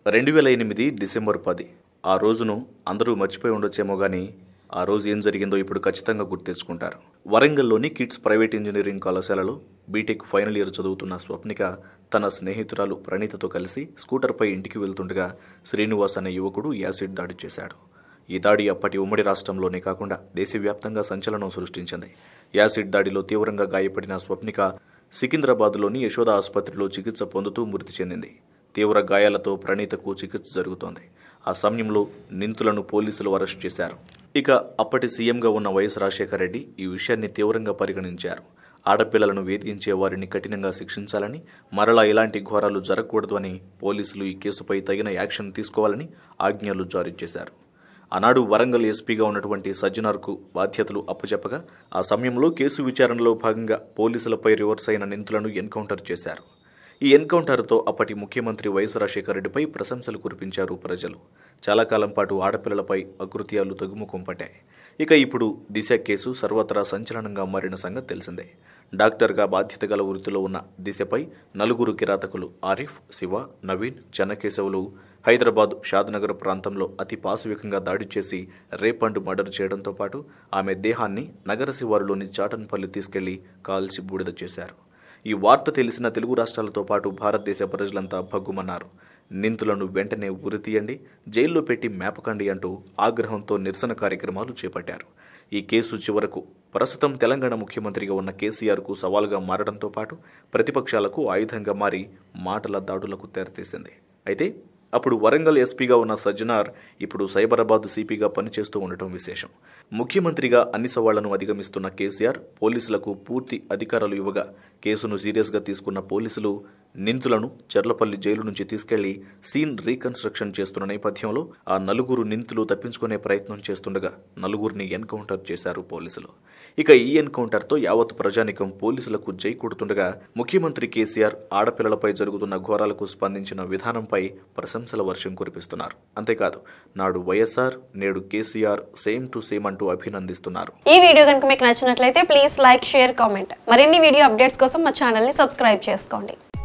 రెండు వేల ఎనిమిది డిసెంబర్ పది ఆ రోజును అందరూ మర్చిపోయి ఉండొచ్చేమో కానీ ఆ రోజు ఏం జరిగిందో ఇప్పుడు ఖచ్చితంగా గుర్తు తెచ్చుకుంటారు వరంగల్లోని కిడ్స్ ప్రైవేట్ ఇంజనీరింగ్ కళాశాలలో బీటెక్ ఫైనల్ ఇయర్ చదువుతున్న స్వప్నిక తన స్నేహితురాలు ప్రణీతతో కలిసి స్కూటర్పై ఇంటికి వెళ్తుండగా శ్రీనివాస్ అనే యువకుడు యాసిడ్ దాడి చేశాడు ఈ దాడి అప్పటి ఉమ్మడి రాష్ట్రంలోనే కాకుండా దేశవ్యాప్తంగా సంచలనం సృష్టించింది యాసిడ్ దాడిలో తీవ్రంగా గాయపడిన స్వప్నిక సికింద్రాబాద్లోని యశోద ఆసుపత్రిలో చికిత్స పొందుతూ మృతి చెందింది తీవ్ర గాయాలతో ప్రణీతకు చికిత్స జరుగుతోంది ఆ సమయంలో నిందితులను పోలీసులు అరెస్ట్ చేశారు ఇక అప్పటి సీఎంగా ఉన్న వైఎస్ రాజశేఖర రెడ్డి ఈ విషయాన్ని తీవ్రంగా పరిగణించారు ఆడపిల్లలను వేధించే వారిని కఠినంగా శిక్షించాలని మరలా ఇలాంటి ఘోరాలు జరగకూడదు అని పోలీసులు ఈ కేసుపై తగిన యాక్షన్ తీసుకోవాలని ఆజ్ఞలు జారీ చేశారు ఆనాడు వరంగల్ ఎస్పీగా ఉన్నటువంటి సజ్జనార్కు బాధ్యతలు అప్పచెప్పగా ఆ సమయంలో కేసు విచారణలో భాగంగా పోలీసులపై రివర్స్ అయిన నిందితులను ఎన్కౌంటర్ చేశారు ఈ ఎన్కౌంటర్తో అప్పటి ముఖ్యమంత్రి వైఎస్ రాజశేఖర రెడ్డిపై ప్రశంసలు కురిపించారు ప్రజలు చాలా కాలం పాటు ఆడపిల్లలపై అకృత్యాలు తగ్గుముఖం పట్టాయి ఇక ఇప్పుడు దిశ కేసు సర్వత్రా సంచలనంగా మారిన సంగతి తెలిసిందే డాక్టర్గా బాధ్యత గల వృత్తిలో ఉన్న దిశపై నలుగురు కిరాతకులు ఆరిఫ్ శివ నవీన్ చెన్నకేశవులు హైదరాబాద్ షాద్నగర్ ప్రాంతంలో అతి పాశవికంగా దాడి చేసి రేప్ అండ్ మర్డర్ చేయడంతో పాటు ఆమె దేహాన్ని నగర శివారులోని చాటన్పల్లి తీసుకెళ్లి కాల్చి బూడిద చేశారు ఈ వార్త తెలిసిన తెలుగు రాష్ట్రాలతో పాటు భారతదేశ ప్రజలంతా భగ్గుమన్నారు నిందితులను వెంటనే ఉరితీయండి జైల్లో పెట్టి మేపకండి అంటూ ఆగ్రహంతో నిరసన కార్యక్రమాలు చేపట్టారు ఈ కేసు చివరకు ప్రస్తుతం తెలంగాణ ముఖ్యమంత్రిగా ఉన్న కేసీఆర్కు సవాలుగా మారడంతో పాటు ప్రతిపక్షాలకు ఆయుధంగా మారి మాటల దాడులకు తెరతీసింది అయితే అప్పుడు వరంగల్ ఎస్పీగా ఉన్న సజ్జనార్ ఇప్పుడు సైబరాబాద్ సిపిగా పనిచేస్తూ ఉండటం విశేషం ముఖ్యమంత్రిగా అన్ని సవాళ్లను అధిగమిస్తున్న కేసీఆర్ పోలీసులకు పూర్తి అధికారాలు ఇవ్వగా కేసును సీరియస్గా తీసుకున్న పోలీసులు నిందితులను చెర్లపల్లి జైలు నుంచి తీసుకెళ్లి సీన్ రీకన్స్ట్రక్షన్ చేస్తున్న నేపథ్యంలో ఆ నలుగురు నిందితులు తప్పించుకునే ప్రయత్నం చేస్తుండగా నలుగురిని ఎన్కౌంటర్ చేశారు పోలీసులు ఇక ఈ ఎన్కౌంటర్తో యావత్ ప్రజానికం పోలీసులకు జై కొడుతుండగా ముఖ్యమంత్రి కేసీఆర్ ఆడపిల్లలపై జరుగుతున్న ఘోరాలకు స్పందించిన విధానంపై ప్రశంసల వర్షం కురిపిస్తున్నారు అంతేకాదు నాడు వైఎస్ఆర్ నేడు కేసీఆర్ సేమ్ టు సేమ్ అంటూ అభినందిస్తున్నారు ఈ వీడియో కనుక మీకు నచ్చినట్లయితే ప్లీజ్ లైక్ షేర్ కామెంట్ మరిన్ని వీడియో అప్డేట్స్ కోసం మా ఛానల్ని సబ్స్క్రైబ్ చేసుకోండి